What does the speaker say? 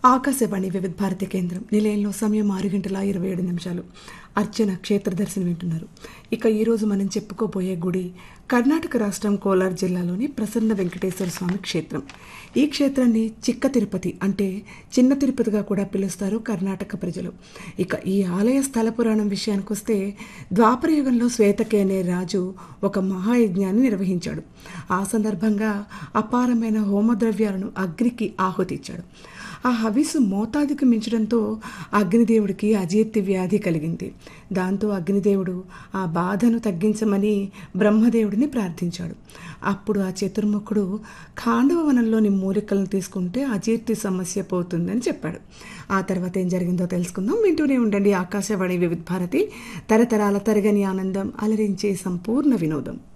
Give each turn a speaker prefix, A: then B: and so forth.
A: ఆకాశవాణి వివిధ భారతి కేంద్రం నిలయంలో సమయం ఆరు గంటల ఇరవై ఏడు నిమిషాలు అర్చన క్షేత్ర దర్శనం వింటున్నారు ఇక ఈరోజు మనం చెప్పుకోబోయే గుడి కర్ణాటక రాష్ట్రం కోలార్ జిల్లాలోని ప్రసన్న వెంకటేశ్వర స్వామి క్షేత్రం ఈ క్షేత్రాన్ని చిక్క తిరుపతి అంటే చిన్న తిరుపతిగా కూడా పిలుస్తారు కర్ణాటక ప్రజలు ఇక ఈ ఆలయ స్థల పురాణం విషయానికి వస్తే ద్వాపర యుగంలో శ్వేతకే అనే రాజు ఒక మహాయజ్ఞాన్ని నిర్వహించాడు ఆ సందర్భంగా అపారమైన హోమద్రవ్యాలను అగ్నికి ఆహుతిచ్చాడు ఆ హవిస్సు మోతాదుకు మించడంతో అగ్నిదేవుడికి అజీర్తి వ్యాధి కలిగింది దాంతో అగ్నిదేవుడు ఆ బాధను తగ్గించమని బ్రహ్మదేవుడిని ప్రార్థించాడు అప్పుడు ఆ చతుర్ముఖుడు ఖాండవ వనంలోని మూలికలను తీసుకుంటే అజీర్తి సమస్య పోతుందని చెప్పాడు ఆ తర్వాత ఏం జరిగిందో తెలుసుకుందాం వింటూనే ఉండండి ఆకాశవాణి వివిధ భారతి తరతరాల తరగని ఆనందం అలరించే సంపూర్ణ వినోదం